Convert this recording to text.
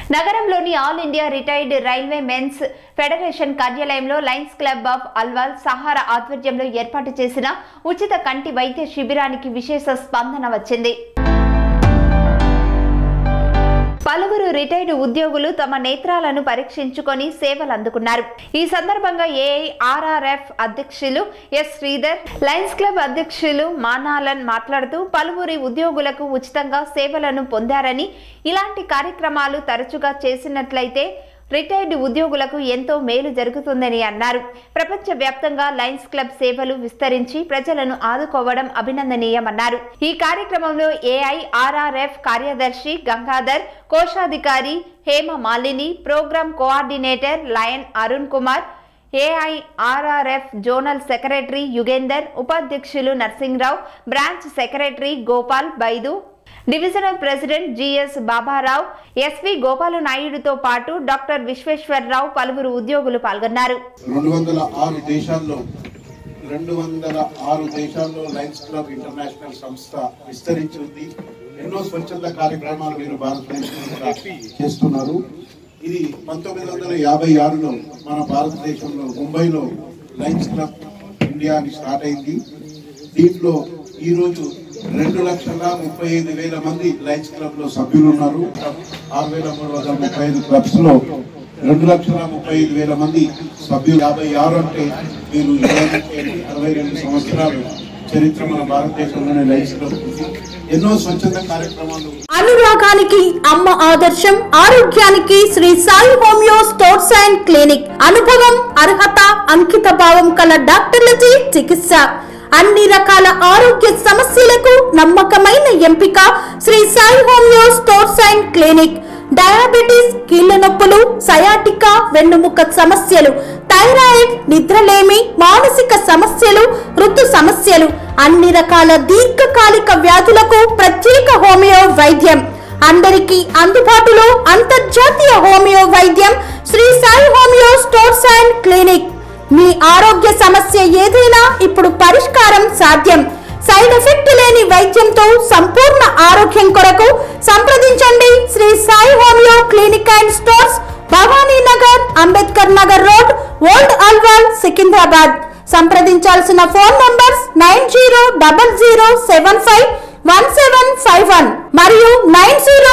నగరంలోని all India retired railway men's federation కార్యాలయంలో lions club of Alwal Sahara ఆధ్వర్యంలో ఏర్పాటు చేసిన ఉచిత కంటి వైద్య శిబిరానికి విశేష స్పందన వచ్చింది పలువురు రిటైర్డ్ ఉద్యోగులు తమ నేత్రాలను పరీక్షించుకొని సేవలు అందుకున్నారు ఈ సందర్భంగా ఏఐఆర్ఆర్ఎఫ్ అధ్యక్షులు ఎస్ శ్రీధర్ లయన్స్ క్లబ్ అధ్యక్షులు మానాలన్ మాట్లాడుతూ పలువురి ఉద్యోగులకు ఉచితంగా సేవలను పొందారని ఇలాంటి కార్యక్రమాలు తరచుగా చేసినట్లయితే రిటైర్డ్ ఉద్యోగులకు ఎంతో మేలు జరుగుతుందని అన్నారు ప్రపంచ వ్యాప్తంగా లయన్స్ క్లబ్ సేవలు విస్తరించి ప్రజలను ఆదుకోవడం అభినందనీయమన్నారు ఈ కార్యక్రమంలో ఏఐఆర్ఆర్ఎఫ్ కార్యదర్శి గంగాధర్ కోశాధికారి Hema Malini programme coordinator lion Arun Kumar AIRRF zonal secretary Yugender ఉపాధ్యక్షులు Narsingrao branch secretary Gopal Baidu divisional president GS Babarao SV Gopalu నాయుడుతో పాటు డాక్టర్ విశ్వేశ్వరరావు పలువురు ఉద్యోగులు పాల్గొన్నారు రెండు వందల ఆరు దేశాల్లో రెండు వందల ఆరు దేశాల్లో లయన్స్ క్లబ్ ఇంటర్నేషనల్ సంస్థ విస్తరించింది ఎన్నో స్వచ్ఛంద కార్యక్రమాలు మీరు భారతదేశంలో కూడా చేస్తున్నారు ఇది పంతొమ్మిది వందల యాభై ఆరులో మన భారతదేశంలో ముంబైలో లయన్స్ క్లబ్ ఇండియా అని స్టార్ట్ అయింది దీంట్లో ఈ రోజు రెండు లక్షల ముప్పై ఐదు వేల మంది లయన్స్ క్లబ్ లో సభ్యులు ఉన్నారు ఆరు వేల మూడు వందల ముప్పై ఐదు క్లబ్స్ లో రెండు లక్షల ముప్పై ఐదు వేల మంది సభ్యులు యాభై ఆరు అంటే మీరు ఇరవై నుంచి వెళ్ళి అరవై రెండు సంవత్సరాలు చరిత్ర మన భారతదేశంలోనే లయన్స్ క్లబ్ ఉంది ఎన్నో స్వచ్ఛంద కార్యక్రమాలు అనురాగానికి అమ్మ ఆదర్శం ఆరోగ్యానికి Shri Sai homeo stores and clinic అనుభవం అర్హత అంకిత భావం కల డాక్టర్లచే చికిత్స అన్ని రకాల ఆరోగ్య సమస్యలకు నమ్మకమైన ఎంపిక Shri Sai homeo stores and clinic diabetes కీళ్ల నొప్పులు సయాటికా వెన్నుముక సమస్యలు థైరాయిడ్ నిద్రలేమి మానసిక సమస్యలు ఋతు సమస్యలు అన్ని రకాల దీర్ఘకాలిక వ్యాధులకు ప్రత్యేక హోమియో వైద్యం అందరికీ అందుబాటులో అంతర్జాతీయ హోమియో వైద్యం Shri Sai homeo stores and clinic మీ ఆరోగ్య సమస్య ఏదైనా ఇప్పుడు పరిష్కారం సాధ్యం సైడ్ ఎఫెక్ట్ లేని వైద్యంతో సంపూర్ణ ఆరోగ్యం కొరకు సంప్రదించండి Shri Sai homeo clinic and stores Bhavani Nagar Ambedkar Nagar road old Alwal Secunderabad సంప్రదించాల్సిన phone numbers nine zero double zero seven five one seven five one మరియు నైన్ జీరో